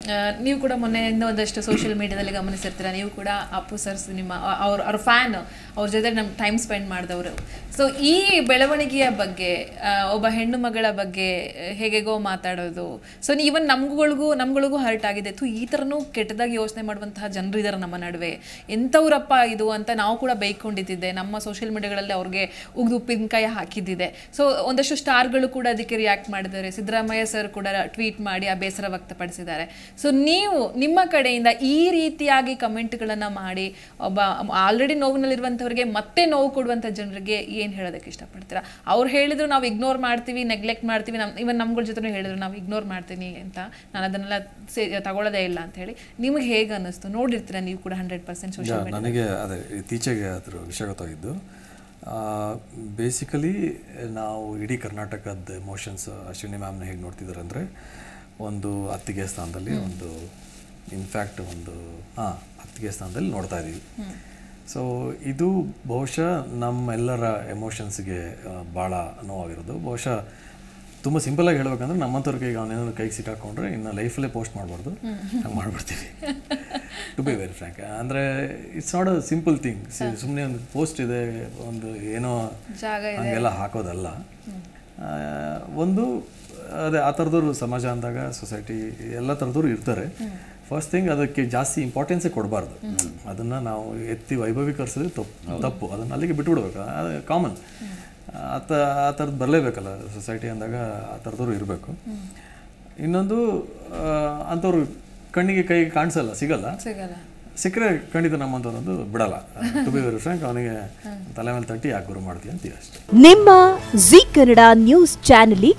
ಆ, ನೀವು ಕೂಡ ಮೊನ್ನೆಯಿಂದ ಒಂದಷ್ಟು ಸೋಷಿಯಲ್ ಮೀಡಿಯಾದಲ್ಲಿ ಗಮನಿಸಿರ್ತೀರ ನೀವು ಕೂಡ ಅಪ್ಪು ಸರ್ಸ್ ನಿಮ್ಮ ಅ- ಅವ್ರ ಅವ್ರ ಫ್ಯಾನ್ ಅವ್ರ ಜೊತೆ ನಮ್ಮ ಟೈಮ್ ಸ್ಪೆಂಡ್ ಮಾಡಿದವರು ಸೊ ಈ ಬೆಳವಣಿಗೆಯ ಬಗ್ಗೆ ಆ, ಒಬ್ಬ ಹೆಣ್ಣು ಮಗಳ ಬಗ್ಗೆ ಹೇಗೆಗೋ ಮಾತಾಡೋದು ಸೊ ಈವನ್ ನಮ್ಗಳಿಗೂ ನಮ್ಗಳಿಗೂ ಹರ್ಟ್ ಆಗಿದೆ ಥು ಈ ಥರನೂ ಕೆಟ್ಟದಾಗಿ ಯೋಚನೆ ಮಾಡುವಂತಹ ಜನರು ಇದ್ದಾರೆ ನಮ್ಮ ನಡುವೆ ಎಂಥವ್ರಪ್ಪ ಇದು ಅಂತ ನಾವು ಕೂಡ ಬೈಕೊಂಡಿದ್ದಿದ್ದೆ ನಮ್ಮ ಸೋಷಿಯಲ್ ಮೀಡಿಯಾಗಳಲ್ಲಿ ಅವ್ರಿಗೆ ಉಗ್ದು ಉಪ್ಪಿನಕಾಯಿ ಹಾಕಿದ್ದಿದೆ ಸೊ ಒಂದಷ್ಟು ಸ್ಟಾರ್ಗಳು ಕೂಡ ಅದಕ್ಕೆ ರಿಯಾಕ್ಟ್ ಮಾಡಿದ್ದಾರೆ ಸಿದ್ದರಾಮಯ್ಯ ಸರ್ ಕೂಡ ಟ್ವೀಟ್ ಮಾಡಿ ಆ ಬೇಸರ ವ್ಯಕ್ತಪಡಿಸಿದ್ದಾರೆ ಸೊ ನೀವು ನಿಮ್ಮ ಕಡೆಯಿಂದ ಈ ರೀತಿಯಾಗಿ ಕಮೆಂಟ್ಗಳನ್ನು ಮಾಡಿ ಒಬ್ಬ ಆಲ್ರೆಡಿ ನೋವಿನಲ್ಲಿರುವಂಥವ್ರಿಗೆ ಮತ್ತೆ ನೋವು ಕೊಡುವಂಥ ಜನರಿಗೆ ಏನು ಹೇಳೋದಕ್ಕೆ ಇಷ್ಟಪಡ್ತೀರಾ ಅವ್ರು ಹೇಳಿದ್ರು ನಾವು ಇಗ್ನೋರ್ ಮಾಡ್ತೀವಿ ನೆಗ್ಲೆಕ್ಟ್ ಮಾಡ್ತೀವಿ ನಮ್ಮ ಇವನ್ ನಮ್ಗಳ ಜೊತೆ ಹೇಳಿದ್ರು ನಾವು ಇಗ್ನೋರ್ ಮಾಡ್ತೀನಿ ಅಂತ ನಾನು ಅದನ್ನೆಲ್ಲ ಸೇ ತಗೊಳ್ಳೋದೇ ಇಲ್ಲ ಅಂತ ಹೇಳಿ ನಿಮಗೆ ಹೇಗೆ ಅನ್ನಿಸ್ತು ನೋಡಿರ್ತೀರಾ ನೀವು ಕೂಡ ಹಂಡ್ರೆಡ್ ಪರ್ಸೆಂಟ್ ಸೋಷಿಯಲ್ ಯಾ, ನನಗೆ ಅದೇ ಇತ್ತೀಚೆಗೆ ಅದ್ರ ವಿಷಯ ಗೊತ್ತಾಗಿದ್ದು ಬೇಸಿಕಲಿ ನಾವು ಇಡೀ ಕರ್ನಾಟಕದ ಎಮೋಷನ್ಸ್ ಅಶ್ವಿನಿ ಮ್ಯಾಮ್ನ ಹೇಗೆ ನೋಡ್ತಿದ್ದಾರೆ ಅಂದರೆ ಒಂದು ಅತ್ತಿಗೆ ಸ್ಥಾನದಲ್ಲಿ ಒಂದು ಇನ್ಫ್ಯಾಕ್ಟ್ ಒಂದು ಹಾಂ ಅತ್ತಿಗೆ ಸ್ಥಾನದಲ್ಲಿ ನೋಡ್ತಾ ಇದ್ದೀವಿ ಸೊ ಇದು ಬಹುಶಃ ನಮ್ಮೆಲ್ಲರ ಎಮೋಷನ್ಸ್ಗೆ ಭಾಳ ನೋವಾಗಿರೋದು ಬಹುಶಃ ತುಂಬ ಸಿಂಪಲಾಗಿ ಹೇಳ್ಬೇಕಂದ್ರೆ ನಮ್ಮಂಥವ್ರಿಗೆ ಈಗ ಅವನೇನಾದ್ರು ಕೈಗೆ ಸಿಕ್ಕಾಕೊಂಡ್ರೆ ಇನ್ನು ಲೈಫಲ್ಲೇ ಪೋಸ್ಟ್ ಮಾಡಬಾರ್ದು ಹಂಗೆ ಮಾಡ್ಬಿಡ್ತೀವಿ ಟು ಬಿ ವೆರಿ ಫ್ರ್ಯಾಂಕ್ ಅಂದರೆ it's not a simple thing ಸುಮ್ಮನೆ ಒಂದು ಪೋಸ್ಟ್ ಇದೆ ಒಂದು ಏನೋ ಜಾಗ ಹಂಗೆಲ್ಲ ಹಾಕೋದಲ್ಲ ಆ, ಒಂದು ಅದೇ ಆ ಥರದವ್ರು ಸಮಾಜ ಅಂದಾಗ ಸೊಸೈಟಿ ಎಲ್ಲ ಥರದವ್ರು ಇರ್ತಾರೆ ಫಸ್ಟ್ ಥಿಂಗ್ ಅದಕ್ಕೆ ಜಾಸ್ತಿ ಇಂಪಾರ್ಟೆನ್ಸೇ ಕೊಡಬಾರ್ದು ಅದನ್ನು ನಾವು ಎತ್ತಿ ವೈಭವೀಕರಿಸೋದು ತಪ್ಪು ತಪ್ಪು ಅದನ್ನು ಅಲ್ಲಿಗೆ ಬಿಟ್ಬಿಡ್ಬೇಕು ಅದು ಕಾಮನ್ ಆ ತ ಆ ಥರದ್ದು ಬರಲೇಬೇಕಲ್ಲ ಸೊಸೈಟಿ ಅಂದಾಗ ಆ ಥರದವ್ರು ಇರಬೇಕು ಇನ್ನೊಂದು ಆ, ಅಂಥವ್ರು ಕಣ್ಣಿಗೆ ಕೈಗೆ ಕಾಣಿಸಲ್ಲ ಸಿಗಲ್ಲ ಸಿಗಲ್ಲ ಸಿಕ್ಕರೆ ಖಂಡಿತ ನಮ್ಮಂಥವ್ರೊಂದು ಬಿಡಲ್ಲ ಟು ಬಿ ವೆರಿ ಫ್ರ್ಯಾಂಕ್ ಅವನಿಗೆ ತಲೆ ಮೇಲೆ ತಟ್ಟಿ ಯಾಕೆ ಗುರು ಮಾಡ್ತೀಯ ಅಂತೀವಿ ಅಷ್ಟೇ ನಿಮ್ಮ ಜಿ ಕನ್ನಡ ನ್ಯೂಸ್ ಚಾನೆಲ್ ಈಗ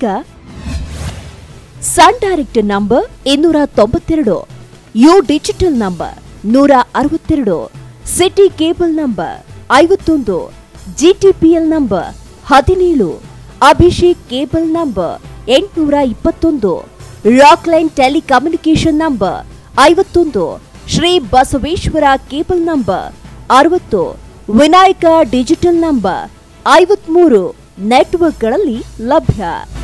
ಸನ್ ಡೈರೆಕ್ಟ್ ನಂಬರ್ ಇನ್ನೂರ ತೊಂಬತ್ತೆರಡು ಯು ಡಿಜಿಟಲ್ ನಂಬರ್ ನೂರ ಅರವತ್ತೆರಡು ಸಿಟಿ ಕೇಬಲ್ ನಂಬರ್ ಐವತ್ತೊಂದು ಜಿಟಿಪಿಎಲ್ ನಂಬರ್ ಹದಿನೇಳು ಅಭಿಷೇಕ್ ಕೇಬಲ್ ನಂಬರ್ ಎಂಟುನೂರ ಇಪ್ಪತ್ತೊಂದು ರಾಕ್ಲೈನ್ ಟೆಲಿಕಮ್ಯುನಿಕೇಶನ್ ನಂಬರ್ ಐವತ್ತೊಂದು ಶ್ರೀ ಬಸವೇಶ್ವರ ಕೇಬಲ್ ನಂಬರ್ ಅರವತ್ತು ವಿನಾಯಕ ಡಿಜಿಟಲ್ ನಂಬರ್ ಐವತ್ಮೂರು ನೆಟ್ವರ್ಕ್ಗಳಲ್ಲಿ ಲಭ್ಯ